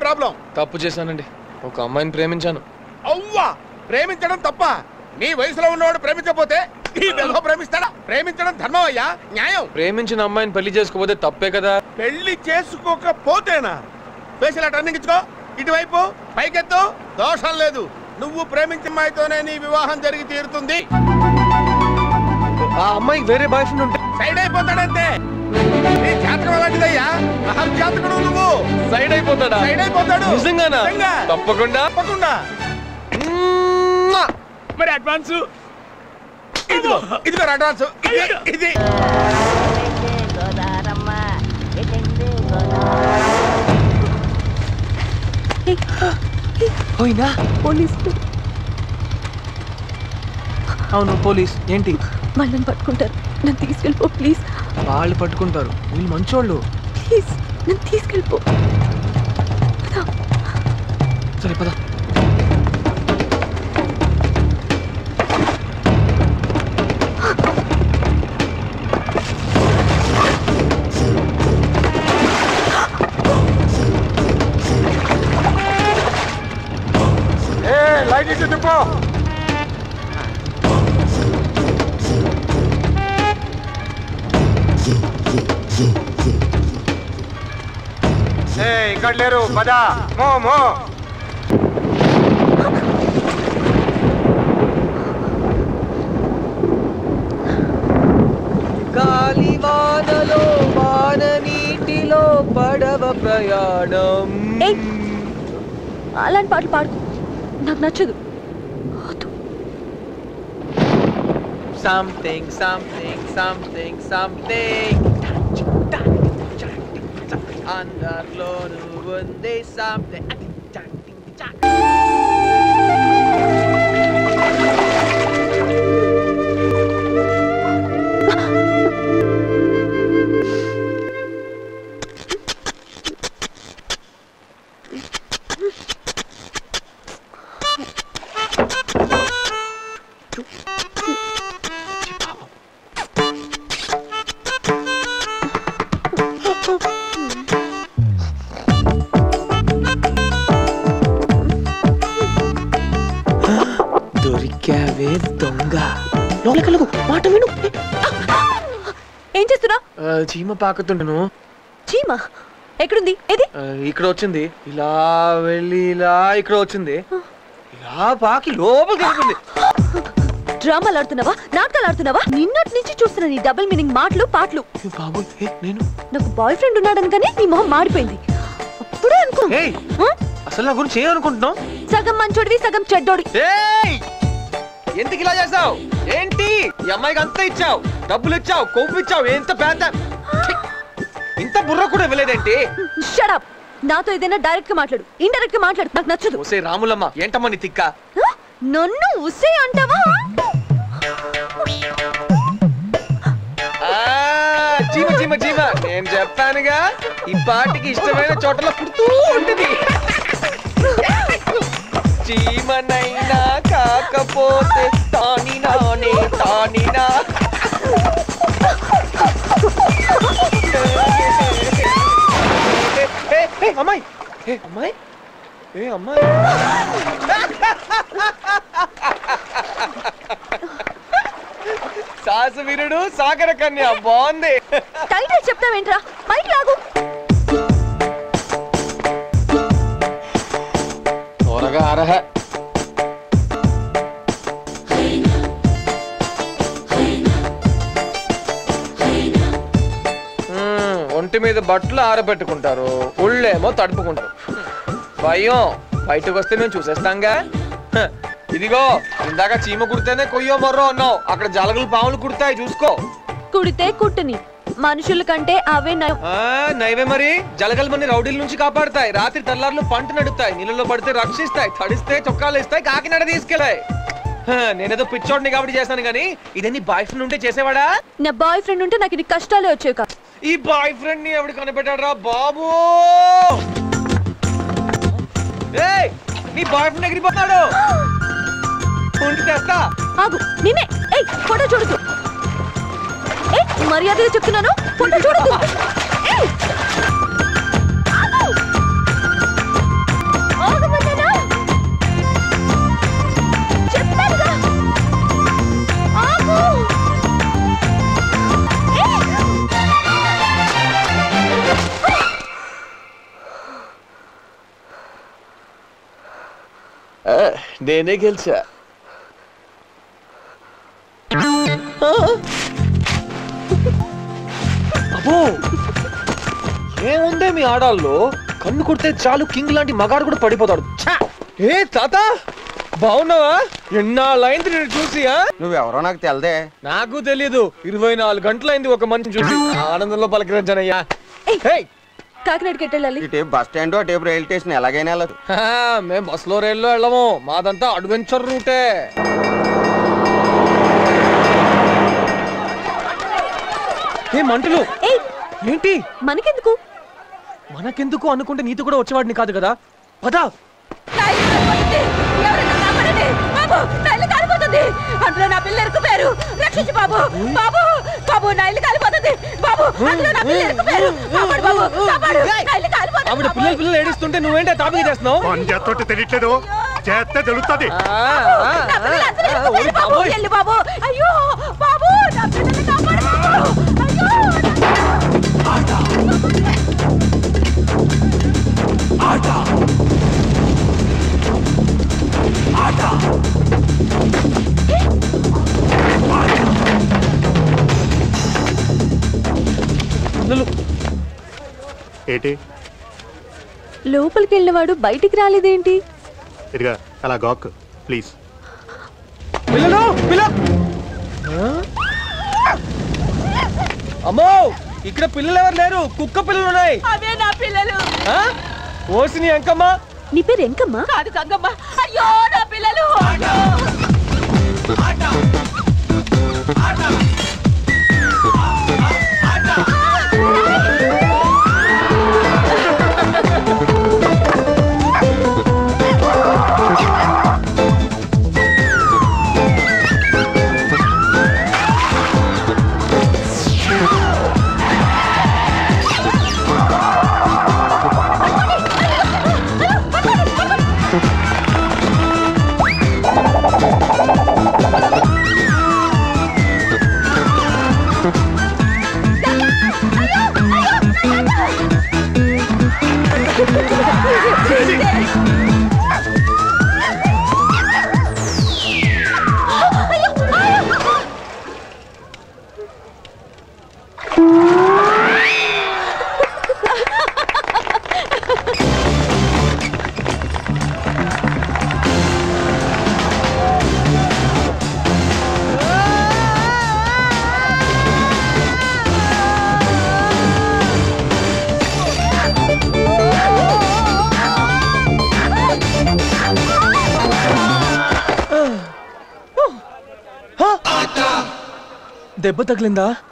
Problem తప్పు చేశానండి ఒక అమ్మాయిని ప్రేమించాను అవ్వా ప్రేమించడం తప్ప నీ వయసులో ఉన్నవాడు ప్రేమించకపోతే ఈ వెధవ ప్రేమిస్తాడా ప్రేమించడం ధర్మం అయ్యా న్యాయం ప్రేమించిన అమ్మాయిని పెళ్లి చేసుకోకపోతే తప్పే కదా పెళ్లి చేసుకోకపోతేనా ఫేషియల్ టర్నింగ్ ఇచ్చుకో ఇటువైపు పైకెత్తు దోషం లేదు నువ్వు ప్రేమించిన అమ్మాయితోనే నీ వివాహం జరిగి తీరుతుంది ఆ అమ్మాయికి వేరే బాయ్ ఫ్రెండ్ ఉంటే సైడ్ అయిపోతాడంతే నీ జాతకం అలాంటిదయ్యా మహర్జాతకుడు నువ్వు సైడ్ అయిపోతాడా సైడ్ అయిపోతాడు నిజంగానా నిజంగా. తప్పకుండా తప్పకుండా మ్మ్. మరి అడ్వాన్స్ ఇదిగో ఇదిగో అడ్వాన్స్ ఇది ఇది పోయిందా పోలీసులు అవును పోలీస్ ఏంటి వాళ్ళని పట్టుకుంటారు నన్ను తీసుకెళ్ళిపో ప్లీజ్ వాళ్ళు పట్టుకుంటారు వీళ్ళు మంచోళ్ళు ప్లీజ్ నన్ను తీసుకెళ్ళిపో సరే పద లైట్ ఇచ్చి తిప్పో ఇక్కడ లేరు పద మో మో గాలి వానలో వాన నీటిలో పడవ ప్రయాణం ఏయ్ అలాంటి పాటలు పాడుకో నాకు నచ్చదు వద్దు. సంథింగ్ సంథింగ్ సంథింగ్ సంథింగ్ అందరిలోనూ ఉంది సంథింగ్ దొరికావే దొంగ లోపలికెళ్ళకు మాట విను ఏం చేస్తున్నా ఆ, చీమ పాకుతుండను చీమా ఎక్కడుంది ఏది ఆ, ఇక్కడ వచ్చింది ఇలా వెళ్ళి ఇలా ఇక్కడ వచ్చింది ఇలా పాకి లోపలికి వెళ్తుంది డ్రామాలు ఆడుతున్నావా నాటకాలు ఆడుతున్నావా నిన్నటి నుంచి చూస్తున్నా నీ డబుల్ మీనింగ్ మాటలు పాటలు ఏ బాబు ఏ నేను నాకు బాయ్ ఫ్రెండ్ ఉన్నాడనుకనే నీ మొహం మాడిపోయింది అప్పుడే అనుకో ఏయ్ ఆ? అసలు నా గురించి ఏమనుకుంటున్నావు సగం మంచోడివి సగం చెడ్డోడి ఏయ్ ఎందుకు ఇలా చేసావు ఏంటి ఈ అమ్మాయికి అంతా ఇచ్చావు డబ్బులు ఇచ్చావు కొవ్వు ఇచ్చావు ఎంత పెద్ద ఛీ! ఇంత బుర్ర కూడా ఇవ్వలేదేంటి షడప్ నాతో ఏదైనా డైరెక్ట్ గా మాట్లాడు ఇండైరెక్ట్ గా మాట్లాడు నాకు నచ్చదు ఓసే రాములమ్మ ఏంటమ్మా నీ తిక్క ఆ? నన్ను ఉస్సే అంటావా ఆ, చీమ చీమ చీమ నేను చెప్పానుగా ఈ పాటికి ఇష్టమైన చోటలో పుడుతూ ఉంటుంది చీమనైనా కాకపోతే తాని నానే తానినా ఏ, ఏ, ఏ, అమ్మాయి ఏ అమ్మాయి ఏ అమ్మాయి సాసు వీరుడు సాగర కన్య బాగుంది టైటిల్ చెప్తావేంట్రా బయట లాగు త్వరగా అర్హ మ్మ్, ఒంటి మీద బట్టలు ఆరబెట్టుకుంటారు ఒళ్ళేమో తడుపుకుంటారు భయం బయటకు వస్తే మేము చూసేస్తాంగా హ, ఇదిగో ఇందాక చీమ కుడితేనే కొయ్యో మొర్రో అన్నావు అక్కడ జలగలు పాములు కుడతాయి చూసుకో కుడితే కుట్టని మనుషుల కంటే అవే నయం ఆ నైవే మరి జలగలు మన రౌడీల నుంచి కాపాడతాయి రాత్రి తెల్లార్లు పంట నడుతాయి నీళ్ళలో పడితే రక్షిస్తాయి తడిస్తే చొక్కాలు ఇస్తాయి కాకినాడ తీసుకెళ్ళాయి హ, నేనేదో పిచ్చోడిని కాబట్టి చేశాను కానీ ఇదే నీ బాయ్ ఫ్రెండ్ ఉంటే చేసేవాడా నా బాయ్ ఫ్రెండ్ ఉంటే నాకు ఇది కష్టాలే వచ్చేవి కాదు ఈ బాయ్ ఫ్రెండ్ ని ఎవడు కనిపెట్టాడు రా బాబు ఏయ్ నీ బాయ్ ఫ్రెండ్ ఎగిరిపోతాడు ఉండి తెస్తా ఆగు నిన్నే ఏయ్ ఫోటో చూడదు ఏయ్ మర్యాదగా చెప్తున్నాను ఫోటో చూడదు ఏయ్ ఆగు! నేనే గెలిచా అబ్బో ఏముందే మీ ఆడాల్లో కన్ను కొడితే చాలు కింగ్ లాంటి మగాడు కూడా పడిపోతాడు ఛా! ఏ తాత బాగున్నావా ఎన్నాళ్ళైంది నేను చూసి ఆ? నువ్వెవరో నాకు తెలదే నాకు తెలీదు ఇరవై నాలుగు గంటలైంది ఒక మనిషిని చూసి ఆనందంలో పలకరించానయ్యా ఏయ్. హేయ్! కాకినాడకి ఎట్టెళ్ళాలి ఇటు బస్ స్టాండ్ అటు రైల్ స్టేషన్ ఎలాగైనా వెళ్ళదు హా, మేం బస్సులో రైల్లో వెళ్ళము మాదంతా అడ్వెంచర్ రూటే ఏ మంటలు ఏయ్ ఏంటి మనకెందుకు మనకెందుకు అనుకుంటే నీతో కూడా వచ్చేవాడిని కాదు కదా పదా నైలు కాలిపోతుంది. ఎవరైనా కాపాడండి. బాబు నైలు కాలిపోతుంది అందులో నా పిల్ల ఇరుక్కుపోయారు రక్షించు బాబు బాబు బాబు నైలు కాలిపోతుంది బాబు అందులో నా పిల్ల ఇరుక్కుపోయారు కాపాడు బాబు కాపాడు నైలు కాలిపోతుంది ఆవిడ బాబు. పిల్లలు పిల్లలు ఏడుస్తుంటే నువ్వేంటే తాపికి చేస్తున్నావు పని చేస్తుంటే తెలియట్లేదు చేస్తే తెలుస్తుంది ఆ, ఆ, నా పిల్లలు అందరూ ఆ, ఇరుక్కుపోయారు ఓరి బాబు బాబోయ్. ఎల్లు బాబు అయ్యో బాబు నా పిల్లల్ని కాపాడు బాబు అయ్యో నా- పిల్లలు ఏంటి లోపలికి వెళ్ళినవాడు బయటికి రాలేదేంటి ఇదిగా అలా గాక్ ప్లీజ్ పిల్లలు పిల్ల ఆ? అమ్మో ఇక్కడ పిల్లలు ఎవరు లేరు కుక్క పిల్లలు ఉన్నాయి అవే నా పిల్లలు ఆ? ఓసిని అంకమ్మ నీ పేరు ఎంకమ్మా కాదు గంగమ్మ అయ్యో నా పిల్లలు అయ్యో దెబ్బ తగిలిందా